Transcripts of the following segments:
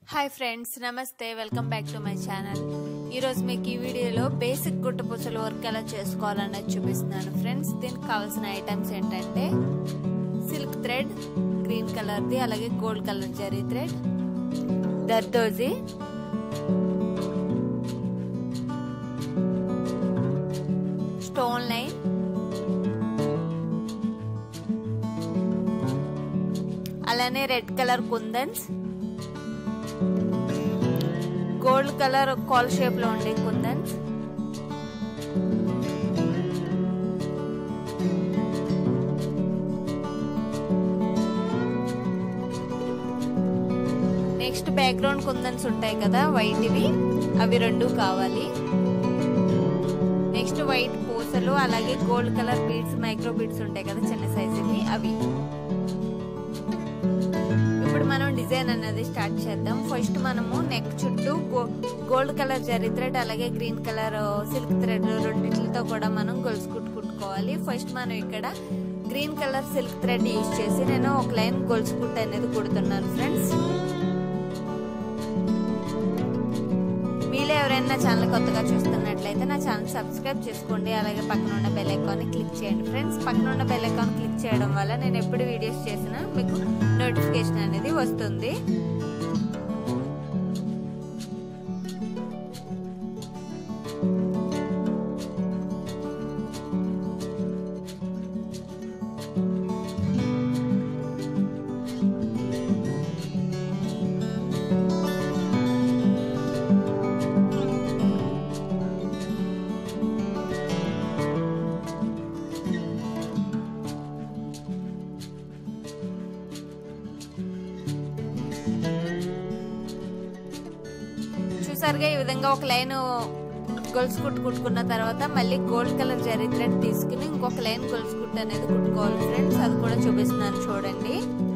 hi friends నమస్తే welcome back to my channel ఈరోజు మీకు ఈ వీడియోలో బేసిక్ గుట్టపూసల వర్క్ ఎలా చేసుకోవాలన్నది చూపిస్తున్నాను ఫ్రెండ్స్ దీనికి కావాల్సిన ఐటమ్స్ ఏంటంటే సిల్క్ థ్రెడ్ గ్రీన్ కలర్ది అలాగే gold colour zari thread zardozi stone line అలానే red colour kundans gold colour కాల్ షేప్ లో ఉండే కుందన్స్ నెక్స్ట్ బ్యాక్గ్రౌండ్ కుందన్స్ ఉంటాయి కదా వైట్ ఇవి అవి రెండు కావాలి నెక్స్ట్ వైట్ పూసలు అలాగే gold colour beads micro beads ఉంటాయి కదా చిన్న సైజువి అవి ఇప్పుడు మనం డిజైన్ అనేది స్టార్ట్ చేద్దాం ఫస్ట్ మనము నెక్ చుట్టూ గోల్డ్ కలర్ జరీ థ్రెడ్ అలాగే గ్రీన్ కలర్ సిల్క్ థ్రెడ్ రెండింటితో కూడా మనం గొలుసు కుట్టు కుట్టుకోవాలి ఫస్ట్ మనం ఇక్కడ green colour silk thread use చేసి నేను ఒక లైన్ గొలుసు కుట్టు అనేది కుడుతున్నాను ఫ్రెండ్స్ మీలో ఎవరైనా నా ఛానల్ కొత్తగా చూస్తున్నట్లయితే నా ఛానల్ సబ్స్క్రైబ్ చేసుకోండి అలాగే పక్కన ఉన్న బెల్ ఐకాన్ క్లిక్ చేయండి ఫ్రెండ్స్ పక్కన ఉన్న బెల్ ఐకాన్ క్లిక్ చేయడం వల్ల నేను ఎప్పుడు వీడియోస్ చేసినా మీకు నోటిఫికేషన్ అనేది వస్తుంది చూసారుగా ఈ విధంగా ఒక లైన్ గొలుసు కుట్టు కుట్టుకున్న తర్వాత మళ్ళీ గోల్డ్ కలర్ జరీ థ్రెడ్ తీసుకుని ఇంకొక లైన్ గొలుసు కుట్టు అనేది కుట్టుకోవాలి ఫ్రెండ్స్ అది కూడా చూపిస్తున్నాను చూడండి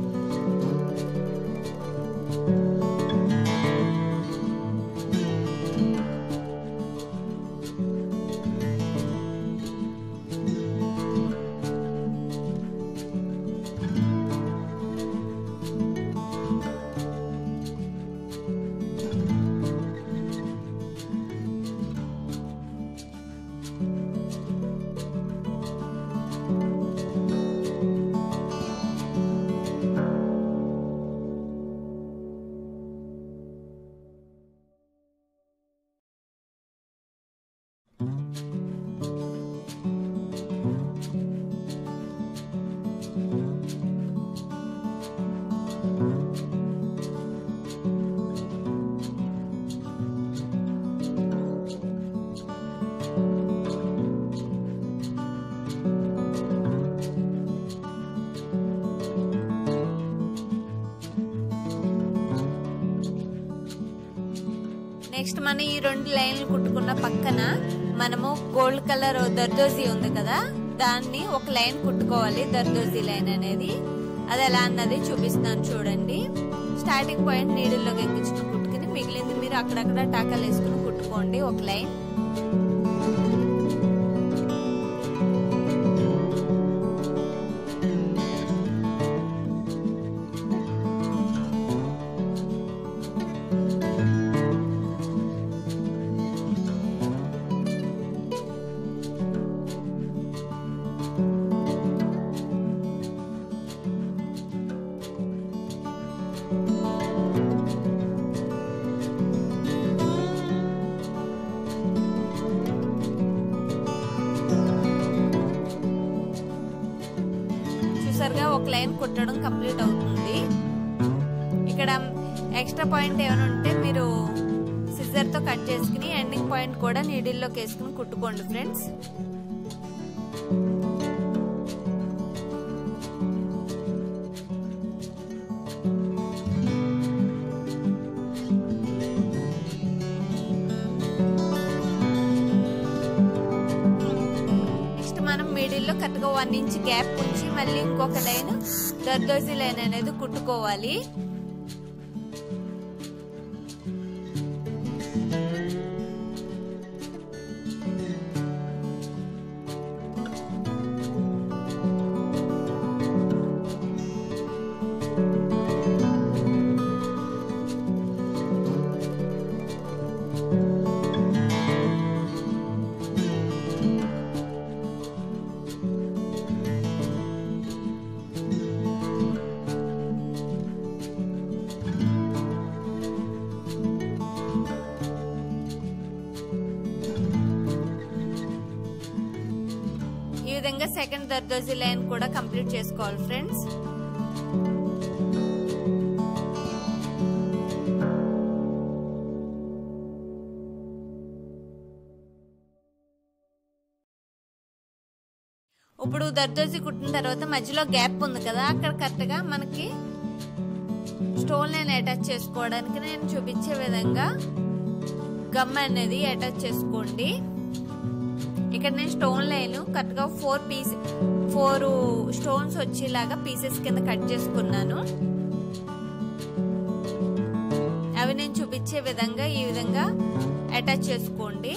నెక్స్ట్ మనం ఈ రెండు లైన్లు కుట్టుకున్న పక్కన మనము గోల్డ్ కలర్ దర్దోజీ ఉంది కదా దాన్ని ఒక లైన్ కుట్టుకోవాలి దర్దోజీ లైన్ అనేది అది ఎలా అన్నది చూపిస్తాను చూడండి స్టార్టింగ్ పాయింట్ నీడిల్లోకి ఎక్కించుకుని కుట్టుకుని మిగిలింది మీరు అక్కడక్కడ టాకాలు వేసుకుని కుట్టుకోండి ఒక లైన్ చూసారుగా ఒక లైన్ కుట్టడం కంప్లీట్ అవుతుంది ఇక్కడ ఎక్స్ట్రా పాయింట్ ఏమైనా ఉంటే మీరు సిజర్తో కట్ చేసుకుని ఎండింగ్ పాయింట్ కూడా నీడిల్లోకి వేసుకుని కుట్టుకోండి ఫ్రెండ్స్ నెక్స్ట్ మనం మిడిల్లో కరెక్ట్గా వన్ ఇంచ్ గ్యాప్ ఉంచి మళ్ళీ ఇంకొక లైన్ దర్దోజీ లైన్ అనేది కుట్టుకోవాలి సెకండ్ దర్దోజీ లైన్ కూడా కంప్లీట్ చేసుకోవాలి ఫ్రెండ్స్ ఇప్పుడు దర్దోజీ కుట్టిన తర్వాత మధ్యలో గ్యాప్ ఉంది కదా అక్కడ కరెక్ట్గా మనకి స్టోన్ లైన్ అటాచ్ చేసుకోవడానికి నేను చూపించే విధంగా గమ్ అనేది అటాచ్ చేసుకోండి ఇక్కడ నేను స్టోన్ లైన్ కరెక్ట్గా ఫోర్ పీస్ ఫోర్ స్టోన్స్ వచ్చేలాగా పీసెస్ కింద కట్ చేసుకున్నాను అవి నేను చూపించే విధంగా ఈ విధంగా అటాచ్ చేసుకోండి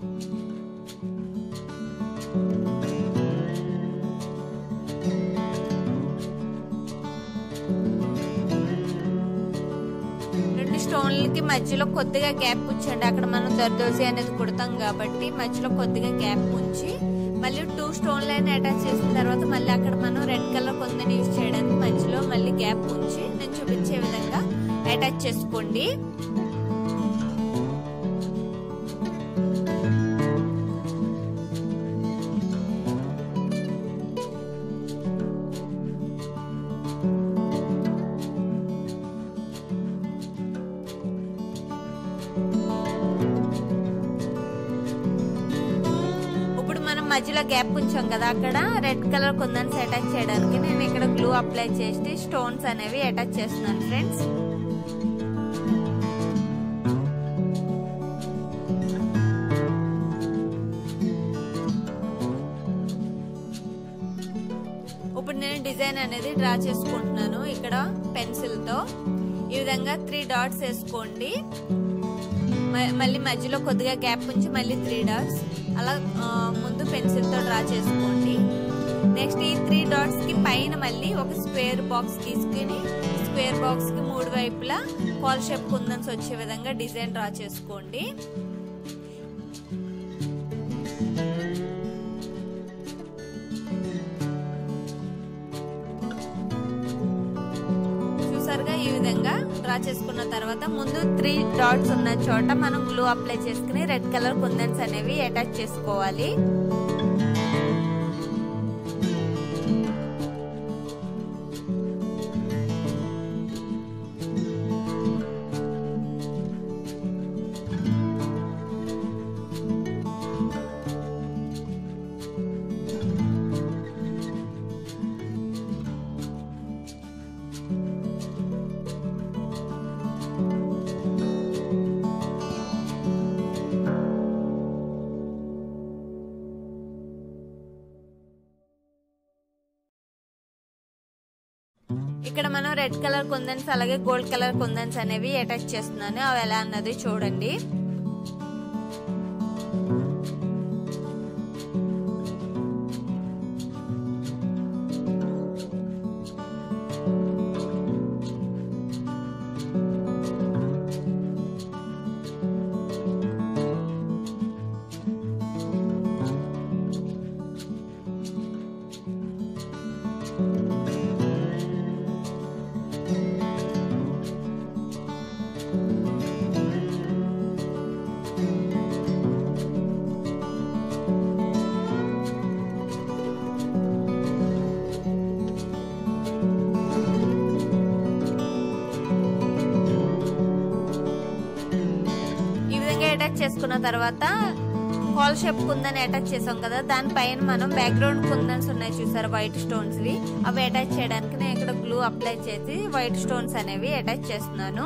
రెండు స్టోన్లకి మధ్యలో కొద్దిగా గ్యాప్ ఉంచండి అక్కడ మనం దర్దోజీ అనేది కుడతాం కాబట్టి మధ్యలో కొద్దిగా గ్యాప్ ఉంచి మళ్ళీ టూ స్టోన్ లైన్ అటాచ్ చేసిన తర్వాత మళ్ళీ అక్కడ మనం రెడ్ కలర్ కొందని యూజ్ చేయడానికి మధ్యలో మళ్ళీ గ్యాప్ ఉంచి నేను చూపించే విధంగా అటాచ్ చేసుకోండి ఇప్పుడు మనం మధ్యలో గ్యాప్ ఉంచాం కదా అక్కడ రెడ్ కలర్ కుందన్స్ అటాచ్ చేయడానికి నేను ఇక్కడ గ్లూ అప్లై చేసి స్టోన్స్ అనేవి అటాచ్ చేస్తున్నాను ఫ్రెండ్స్ ఇప్పుడు నేను డిజైన్ అనేది డ్రా చేసుకుంటున్నాను ఇక్కడ పెన్సిల్ తో ఈ విధంగా త్రీ డాట్స్ వేసుకోండి మ- మళ్ళీ మధ్యలో కొద్దిగా గ్యాప్ ఉంచి మళ్ళీ త్రీ డాట్స్ అలా ఆ, ముందు పెన్సిల్ తో డ్రా చేసుకోండి నెక్స్ట్ ఈ త్రీ డాట్స్ కి పైన మళ్ళీ ఒక స్క్వేర్ బాక్స్ తీసుకుని స్క్వేర్ బాక్స్ కి మూడు వైపులా కాల్ షేప్ కుందన్స్ వచ్చే విధంగా డిజైన్ డ్రా చేసుకోండి చూసారుగా ఈ విధంగా డ్రా చేసుకున్న తర్వాత ముందు త్రీ డాట్స్ ఉన్న చోట మనం గ్లూ అప్లై చేసుకుని రెడ్ కలర్ కుందన్స్ అనేవి అటాచ్ చేసుకోవాలి ఇక్కడ మనం రెడ్ కలర్ కుందన్స్ అలాగే గోల్డ్ కలర్ కుందన్స్ అనేవి అటాచ్ చేస్తున్నాను అవి ఎలా అన్నది చూడండి ఈ విధంగా అటాచ్ చేసుకున్న తర్వాత కాల్ షేప్ కుందని అటాచ్ చేసాం కదా దానిపైన మనం బ్యాక్గ్రౌండ్ కుందన్స్ ఉన్నాయి చూసారు వైట్ స్టోన్స్ వి అవి అటాచ్ చేయడానికి నేను ఇక్కడ గ్లూ అప్లై చేసి వైట్ స్టోన్స్ అనేవి అటాచ్ చేస్తున్నాను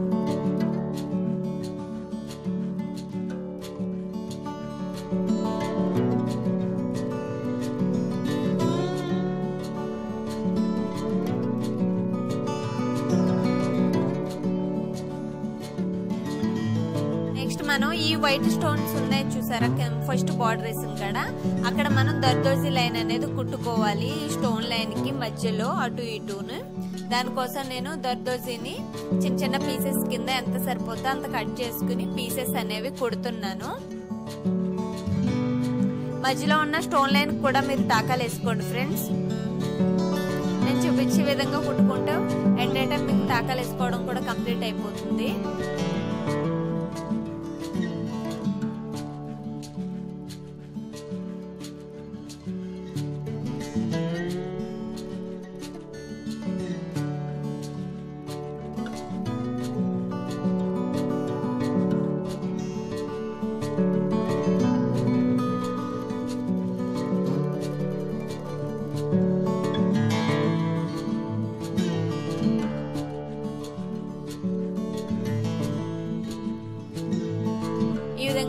నెక్స్ట్ మనం ఈ వైట్ స్టోన్స్ ఉన్నాయి చూసారా ఫస్ట్ బార్డర్ వేసిన కాడ అక్కడ మనం దర్దోజీ లైన్ అనేది కుట్టుకోవాలి ఈ స్టోన్ లైన్ కి మధ్యలో అటు ఇటును దానికోసం నేను దర్దోజీని చిన్న చిన్న పీసెస్ కింద ఎంత సరిపోతే అంత కట్ చేసుకుని పీసెస్ అనేవి కుడుతున్నాను మధ్యలో ఉన్న స్టోన్ లైన్ కూడా మీరు టాకాలు వేసుకోండి ఫ్రెండ్స్ నేను చూపించే విధంగా కుట్టుకుంటూ ఎట్ ఏ టైం మీకు టాకాలు వేసుకోవడం కూడా కంప్లీట్ అయిపోతుంది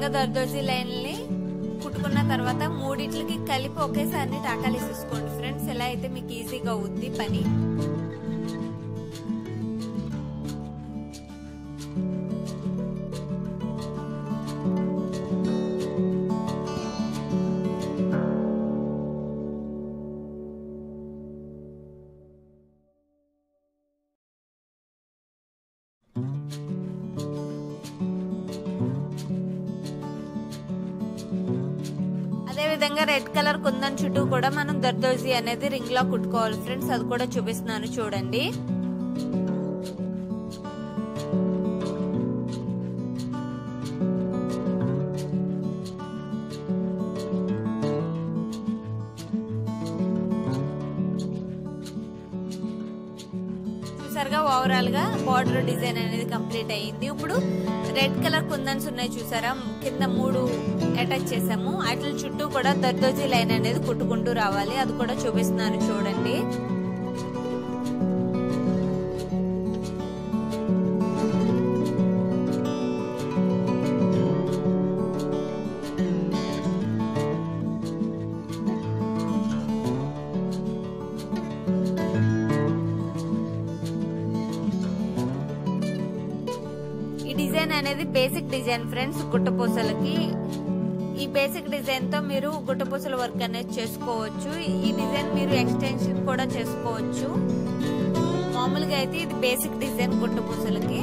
విధంగా దర్దోజీ లైన్ని కుట్టుకున్న తర్వాత మూడిట్లకి కలిపి ఒకేసారి టాకాలు వేసేసుకోండి ఫ్రెండ్స్ ఎలా అయితే మీకు ఈజీగా అవుద్ది పని అదే విధంగా రెడ్ కలర్ కుందన్ చుట్టూ కూడా మనం దర్దోజీ అనేది రింగ్ లో కుట్టుకోవాలి ఫ్రెండ్స్ అది కూడా చూపిస్తున్నాను చూడండి చూసారుగా ఓవరాల్ గా బార్డర్ డిజైన్ అనేది కంప్లీట్ అయ్యింది ఇప్పుడు రెడ్ కలర్ కుందన్స్ ఉన్నాయి చూసారా కింద మూడు అటాచ్ చేసాము వాటి చుట్టూ కూడా దర్దోజీ లైన్ అనేది కుట్టుకుంటూ రావాలి అది కూడా చూపిస్తున్నాను చూడండి ఈ డిజైన్ అనేది బేసిక్ డిజైన్ ఫ్రెండ్స్ గుట్టపూసలకి ఈ బేసిక్ డిజైన్ తో మీరు గుట్టపూసల వర్క్ అనేది చేసుకోవచ్చు ఈ డిజైన్ మీరు ఎక్స్టెన్షన్ కూడా చేసుకోవచ్చు మామూలుగా అయితే ఇది బేసిక్ డిజైన్ గుట్టపూసలకి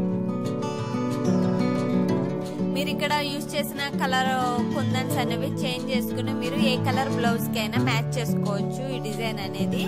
మీరు ఇక్కడ యూజ్ చేసిన కలర్ కుందన్స్ అనేవి చేంజ్ చేసుకుని మీరు ఏ కలర్ బ్లౌజ్ కి అయినా మ్యాచ్ చేసుకోవచ్చు ఈ డిజైన్ అనేది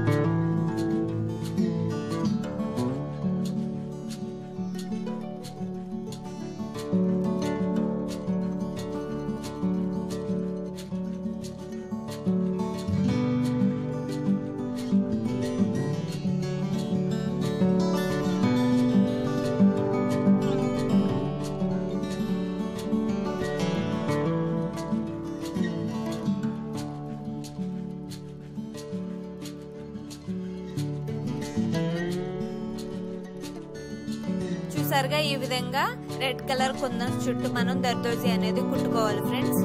చూసారుగా ఈ విధంగా రెడ్ కలర్ కుందన్ చుట్టూ మనం దర్దోజీ అనేది కుట్టుకోవాలి ఫ్రెండ్స్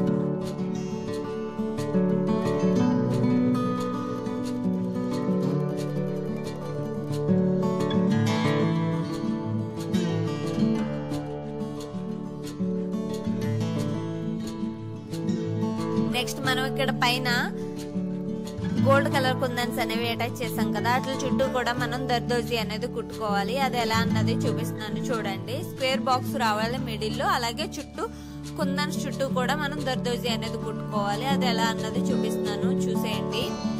నెక్స్ట్ మనం ఇక్కడ పైన గోల్డ్ కలర్ కుందన్స్ అనేవి అటాచ్ చేసాం కదా అట్ల చుట్టూ కూడా మనం దర్దోజీ అనేది కుట్టుకోవాలి అది ఎలా అన్నది చూపిస్తున్నాను చూడండి స్క్వేర్ బాక్స్ రావాలి మిడిల్ లో అలాగే చుట్టూ కుందన్స్ చుట్టూ కూడా మనం దర్దోజీ అనేది కుట్టుకోవాలి అది ఎలా అన్నది చూపిస్తున్నాను చూసేయండి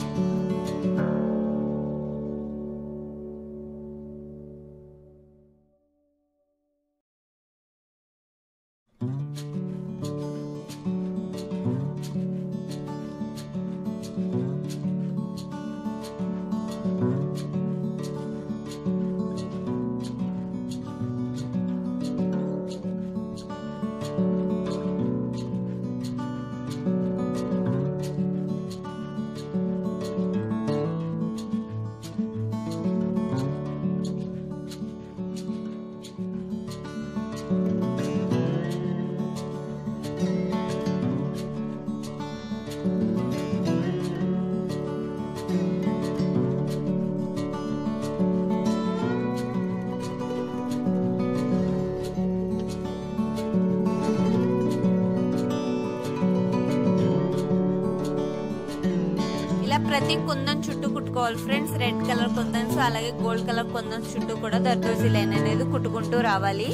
ఇలా ప్రతి కుందన్ చుట్టూ కుట్టుకోవాలి ఫ్రెండ్స్ రెడ్ కలర్ కుందన్స్ అలాగే గోల్డ్ కలర్ కుందన్స్ చుట్టూ కూడా దర్దోజీ లైన్ అనేది కుట్టుకుంటూ రావాలి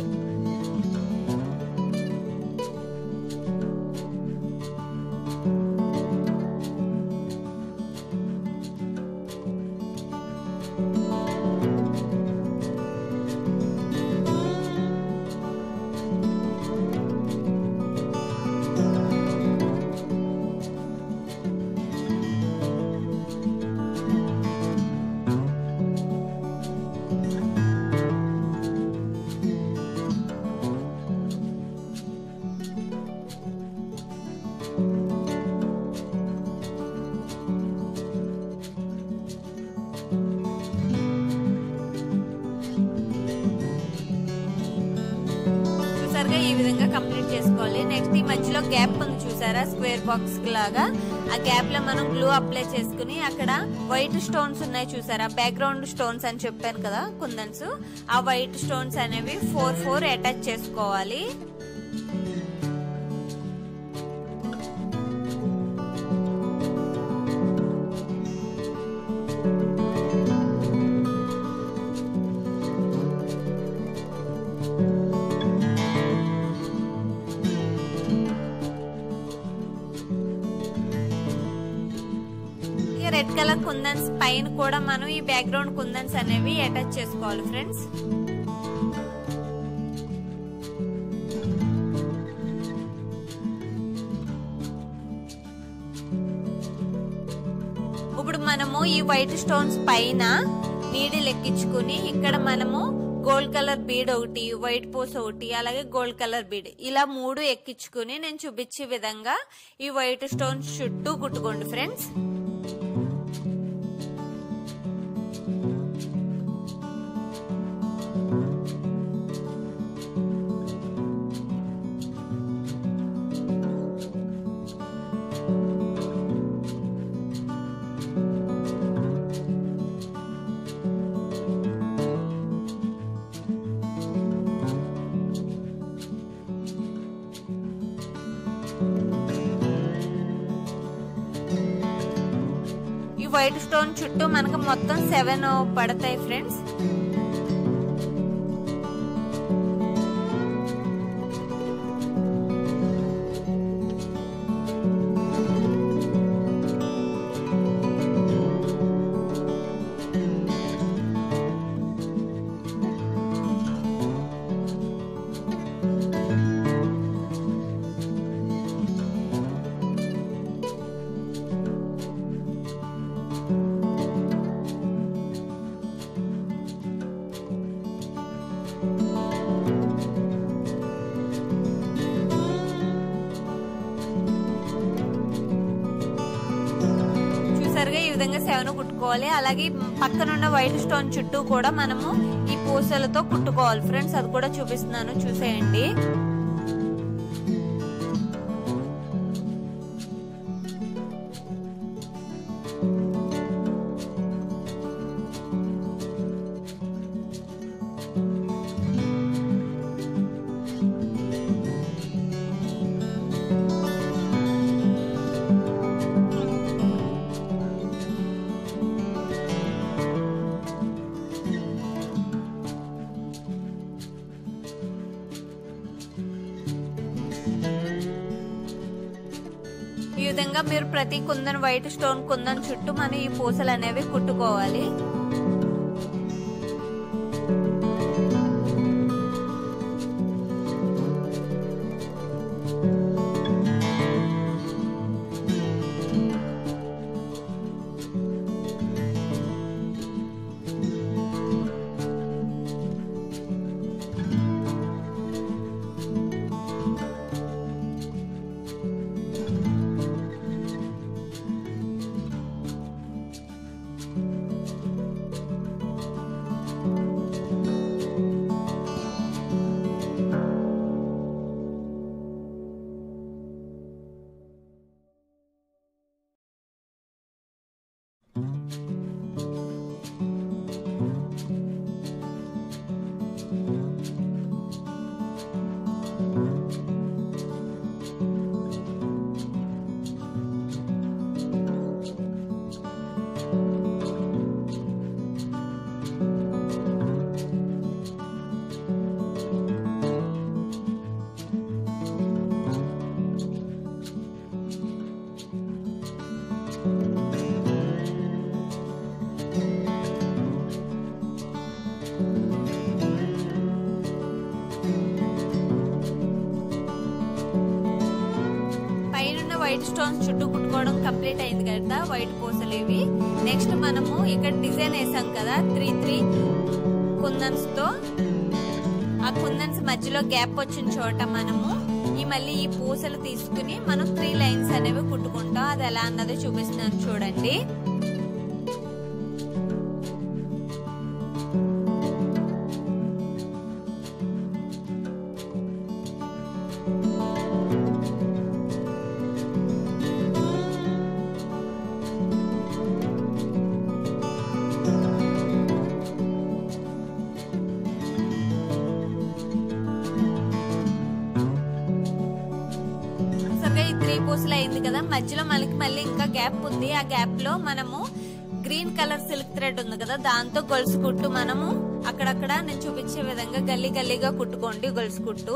చూసారుగా ఈ విధంగా కంప్లీట్ చేసుకోవాలి నెక్స్ట్ ఈ మధ్యలో గ్యాప్ ఉంది చూసారా స్క్వేర్ బాక్స్ లాగా ఆ గ్యాప్ లో మనం గ్లూ అప్లై చేసుకుని అక్కడ వైట్ స్టోన్స్ ఉన్నాయి చూసారా బ్యాక్గ్రౌండ్ స్టోన్స్ అని చెప్పాను కదా కుందన్స్ ఆ వైట్ స్టోన్స్ అనేవి ఫోర్ ఫోర్ అటాచ్ చేసుకోవాలి రెడ్ కలర్ కుందన్స్ పైన కూడా మనం ఈ బ్యాక్గ్రౌండ్ కుందన్స్ అనేవి అటాచ్ చేసుకోవాలి ఫ్రెండ్స్ ఇప్పుడు మనము ఈ వైట్ స్టోన్స్ పైన నీడిల్ ఎక్కించుకుని ఇక్కడ మనము గోల్డ్ కలర్ బీడ్ ఒకటి వైట్ పూస ఒకటి అలాగే గోల్డ్ కలర్ బీడ్ ఇలా మూడు ఎక్కించుకుని నేను చూపించే విధంగా ఈ వైట్ స్టోన్స్ చుట్టూ కుట్టుకోండి ఫ్రెండ్స్ ఈ వైట్ స్టోన్ చుట్టూ మనకు మొత్తం సెవెన్ పడతాయి ఫ్రెండ్స్ చూసారుగా ఈ విధంగా సెవెన్ కుట్టుకోవాలి అలాగే పక్కన ఉన్న వైట్ స్టోన్ చుట్టూ కూడా మనము ఈ పూసలతో కుట్టుకోవాలి ఫ్రెండ్స్ అది కూడా చూపిస్తున్నాను చూసేయండి ఈ విధంగా మీరు ప్రతి కుందన్ వైట్ స్టోన్ కుందన్ చుట్టూ మనం ఈ పూసలు అనేవి కుట్టుకోవాలి పైన వైట్ స్టోన్స్ చుట్టూ కుట్టుకోవడం కంప్లీట్ అయింది కదా వైట్ పూసలు ఇవి నెక్స్ట్ మనము ఇక్కడ డిజైన్ వేసాం కదా త్రీ త్రీ కుందన్స్ తో ఆ కుందన్స్ మధ్యలో గ్యాప్ వచ్చిన చోట మనము ఈ మళ్ళీ ఈ పూసలు తీసుకుని మనం త్రీ లైన్స్ అనేవి కుట్టుకుంటాం అది ఎలా అన్నది చూపిస్తున్నాను చూడండి సరిగా ఈ త్రీ పూసలు అయింది కదా మధ్యలో మనకి మళ్ళీ ఇంకా గ్యాప్ ఉంది ఆ గ్యాప్ లో మనము గ్రీన్ కలర్ సిల్క్ థ్రెడ్ ఉంది కదా దాంతో గొలుసు కుట్టు మనము అక్కడక్కడ నేను చూపించే విధంగా గల్లీ గల్లీగా కుట్టుకోండి గొలుసు కుట్టు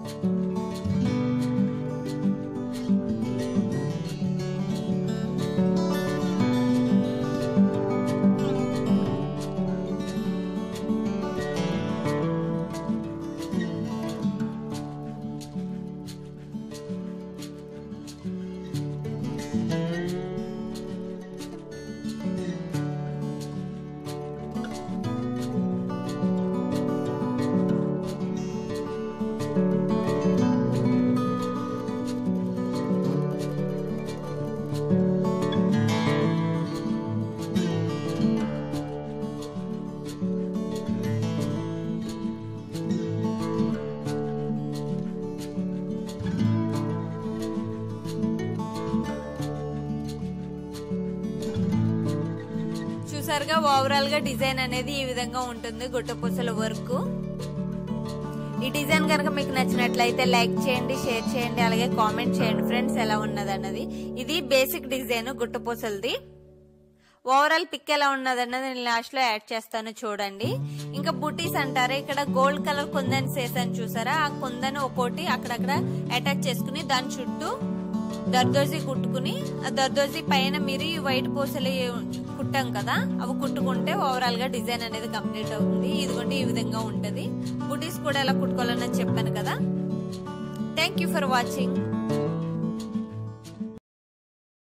చూసారుగా ఓవరాల్ గా డిజైన్ అనేది ఈ విధంగా ఉంటుంది గుట్టపూసల వర్క్ ఈ డిజైన్ కనుక మీకు నచ్చినట్లయితే లైక్ చేయండి షేర్ చేయండి అలాగే కామెంట్ చేయండి ఫ్రెండ్స్ ఎలా ఉన్నది అన్నది ఇది బేసిక్ డిజైన్ గుట్టపూసలది ఓవరాల్ పిక్ ఎలా ఉన్నది అన్నది నేను లాస్ట్ లో యాడ్ చేస్తాను చూడండి ఇంకా బుటీస్ అంటారా ఇక్కడ గోల్డ్ కలర్ కుందన్ చేశాను చూసారా ఆ కుందన్ ఒక్కోటి అక్కడక్కడ అటాచ్ చేసుకుని దాని చుట్టూ దర్దోజీ కుట్టుకుని ఆ దర్దోజీ పైన మీరు ఈ వైట్ పూసలు కుట్టాం కదా అవి కుట్టుకుంటే ఓవరాల్ గా డిజైన్ అనేది కంప్లీట్ అవుతుంది ఇదిగోండి ఈ విధంగా ఉంటది బుటీస్ కూడా ఎలా కుట్టుకోవాలని చెప్పాను కదా థ్యాంక్ యూ ఫర్ వాచింగ్